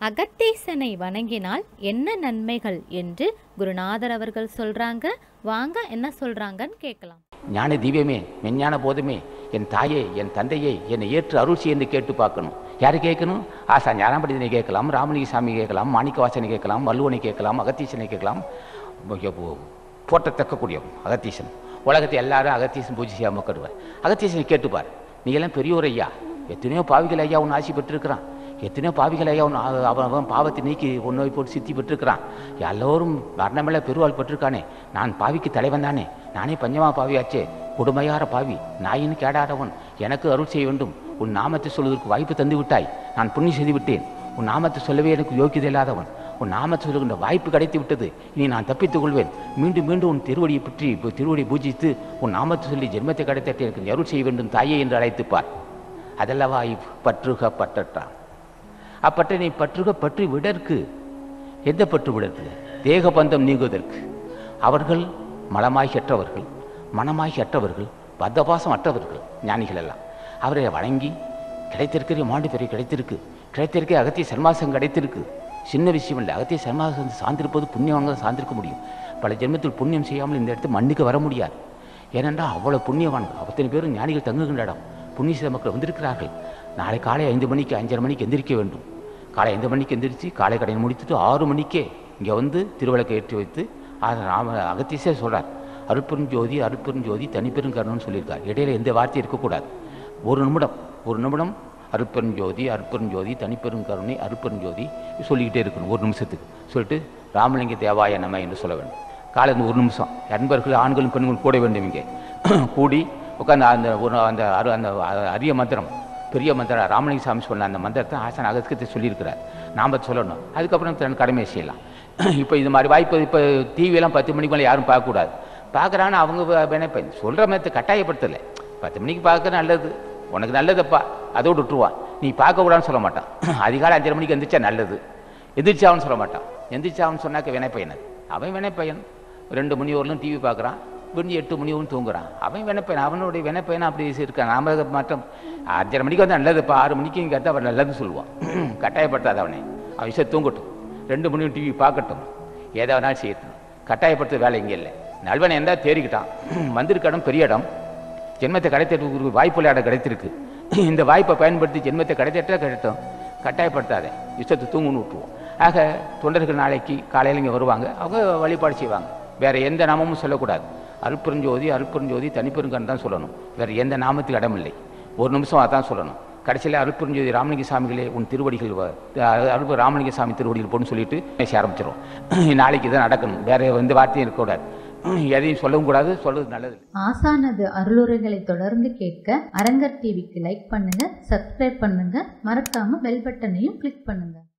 அகத்தீசனை வணங்கினால் என்ன நன்மைகள் என்று குருநாதர் அவர்கள் சொல்றாங்க வாங்க என்ன சொல்றாங்கன்னு கேட்கலாம் ஞான தீபமே மெஞ்ஞான போதுமே என் தாயே என் தந்தையே என்னை ஏற்று அருள் செய்ய என்று கேட்டு பார்க்கணும் யாரு கேட்கணும் ஆசா ஞானபண்டிதனை கேட்கலாம் ராமலிங்க சாமி கேட்கலாம் மாணிக்கவாசனை கேட்கலாம் வள்ளுவனை கேட்கலாம் அகத்தீசனை கேட்கலாம் போட்டத்தக்கக்கூடிய அகத்தீசன் உலகத்தை எல்லாரும் அகத்தீசன் பூஜை செய்யாமல் கருவார் அகத்தீசனை கேட்டுப்பார் நீ எல்லாம் பெரியோர் ஐயா எத்தனையோ பாவிகள் ஐயா உன் ஆசி பெற்றிருக்கிறான் எத்தனையோ பாவிகள் ஐயா உன் அவன் அவன் அவன் பாவத்தை நீக்கி உன் நோய் போட்டு சித்தி பெற்றிருக்கிறான் எல்லோரும் மரணமில்ல பெருவாள் பெற்றிருக்கானே நான் பாவிக்கு தலைவன் தானே நானே பஞ்சமா பாவியாச்சே கொடுமையார பாவி நாயின்னு கேடாதவன் எனக்கு அருள் செய்ய வேண்டும் உன் நாமத்தை சொல்வதற்கு வாய்ப்பு தந்து விட்டாய் நான் புண்ணியம் செய்து விட்டேன் உன் நாமத்தை சொல்லவே எனக்கு யோக்கியதை இல்லாதவன் உன் நாமத்தை சொல்லுகின்ற வாய்ப்பு கிடைத்து விட்டது இனி நான் தப்பித்துக் கொள்வேன் மீண்டும் மீண்டும் உன் திருவடியை பற்றி இப்போ திருவடியை பூஜித்து உன் நாமத்தை சொல்லி ஜென்மத்தை கிடைத்தட்டு எனக்கு அருள் செய்ய வேண்டும் தாயே என்று அழைத்துப்பார் அதல்லவா இப் பற்றுக பற்றற்றான் அப்பற்றை நீ பற்றுக பற்றி விடற்கு எந்த பற்று விடற்கு தேக பந்தம் நீங்குவதற்கு அவர்கள் மலமாய் அற்றவர்கள் மனமாய் அற்றவர்கள் பத்தபாசம் அற்றவர்கள் ஞானிகள் எல்லாம் அவரை வணங்கி கிடைத்திருக்கிற மாண்டு பெரிய கிடைத்திருக்கு கிடைத்திருக்க அகத்திய சன்மாசம் கிடைத்திருக்கு சின்ன விஷயம் இல்லை அகத்திய சன்மாசம் சார்ந்திருப்பது புண்ணியவங்க சார்ந்திருக்க முடியும் பல ஜென்மத்தில் புண்ணியம் செய்யாமல் இந்த இடத்து மண்ணுக்கு வர முடியாது ஏனென்றால் அவ்வளோ புண்ணியவான்கள் அத்தனை பேரும் ஞானிகள் தங்குகின்ற இடம் புண்ணிய மக்கள் வந்திருக்கிறார்கள் நாளை காலை ஐந்து மணிக்கு அஞ்சரை மணிக்கு எந்திரிக்க வேண்டும் காலை ஐந்து மணிக்கு எந்திரிச்சு காலை கடையை முடித்துட்டு ஆறு மணிக்கே இங்கே வந்து திருவிளக்கை ஏற்றி வைத்து அதை ராம அகத்தீசே சொல்கிறார் அருட்பெரும் ஜோதி அருட்பெரும் ஜோதி தனிப்பெரும் கருணுன்னு சொல்லியிருக்கார் இடையில எந்த வார்த்தையும் இருக்கக்கூடாது ஒரு நிமிடம் ஒரு நிமிடம் அருட்பெரும் ஜோதி அருட்பெரும் ஜோதி தனிப்பெரும் கருணை அருட்பெரும் ஜோதி சொல்லிக்கிட்டே இருக்கணும் ஒரு நிமிஷத்துக்கு சொல்லிட்டு ராமலிங்க தேவாய நம என்று சொல்ல வேண்டும் காலையில் ஒரு நிமிஷம் நண்பர்கள் ஆண்களும் பெண்களும் கூட வேண்டும் இங்கே கூடி உட்காந்து அந்த ஒரு அந்த அரு அந்த அரிய மந்திரம் பெரிய மந்திரம் ராமலிங்க சாமி சொன்ன அந்த மந்திரத்தை ஆசன் அகத்துக்கு சொல்லியிருக்கிறார் நாம் சொல்லணும் அதுக்கப்புறம் தன் கடமையை செய்யலாம் இப்போ இது மாதிரி வாய்ப்பு இப்போ டிவியெல்லாம் பத்து மணிக்கு மேலே யாரும் பார்க்கக்கூடாது பார்க்குறான்னு அவங்க இப்போ சொல்கிற மாதிரி கட்டாயப்படுத்தலை பத்து மணிக்கு பார்க்க நல்லது உனக்கு நல்லதுப்பா அதோடு விட்டுருவான் நீ பார்க்கக்கூடாதுன்னு சொல்ல மாட்டான் அதிகாலை அஞ்சரை மணிக்கு எந்திரிச்சா நல்லது எந்திரிச்சாவன்னு சொல்ல மாட்டான் எந்திரிச்சாவன்னு சொன்னாக்க வினைப்பையன் அது அவன் வினைப்பையன் ரெண்டு மணி வரலும் டிவி பார்க்குறான் விடிஞ்சு எட்டு மணி வரும் தூங்குறான் அவன் வினைப்பையன் அவனுடைய வினைப்பையன் அப்படி இருக்கான் நாம மாற்றம் அஞ்சரை மணிக்கு வந்து நல்லதுப்பா ஆறு மணிக்கு இங்கே கருத்து அவன் நல்லதுன்னு சொல்லுவான் கட்டாயப்படுத்தாத அவனை அவன் விஷயம் தூங்கட்டும் ரெண்டு மணியும் டிவி பார்க்கட்டும் ஏதாவது செய்யட்டும் கட்டாயப்படுத்த வேலை இங்கே இல்லை நல்வனை இருந்தால் தேறிக்கிட்டான் வந்திருக்க இடம் பெரிய இடம் ஜென்மத்தை கிடைத்திட்டு வாய்ப்புள்ள இடம் கிடைத்திருக்கு இந்த வாய்ப்பை பயன்படுத்தி ஜென்மத்தை கிடைத்திட்டா கிடைட்டும் கட்டாயப்படுத்தாத இஷ்டத்தை தூங்குன்னு விட்டுருவோம் ஆக தொண்டர்கள் நாளைக்கு காலையில் இங்கே வருவாங்க அவங்க வழிபாடு செய்வாங்க வேற எந்த நாமமும் சொல்லக்கூடாது அருப்பெருஞ்சோதி அருப்பெருஞ்சோதி தனிப்பெருங்கன்னு தான் சொல்லணும் வேற எந்த நாமத்துக்கு இடமில்லை ஒரு நிமிஷம் அதான் சொல்லணும் கடைசியில் அருப்பெருஞ்சோதி ராமலிங்க சாமிகளே உன் திருவடிகள் அருப்பு ராமலிங்க சாமி திருவடிகள் போன்னு சொல்லிட்டு பேச ஆரம்பிச்சிடும் நாளைக்கு இதை நடக்கணும் வேற எந்த வார்த்தையும் இருக்கக்கூடாது எதையும் சொல்லவும் கூடாது சொல்றது நல்லது ஆசானது அருளுரைகளை தொடர்ந்து கேட்க அரங்கர் டிவிக்கு லைக் பண்ணுங்க சப்ஸ்கிரைப் பண்ணுங்க மறக்காம பெல் பட்டனையும் கிளிக் பண்ணுங்க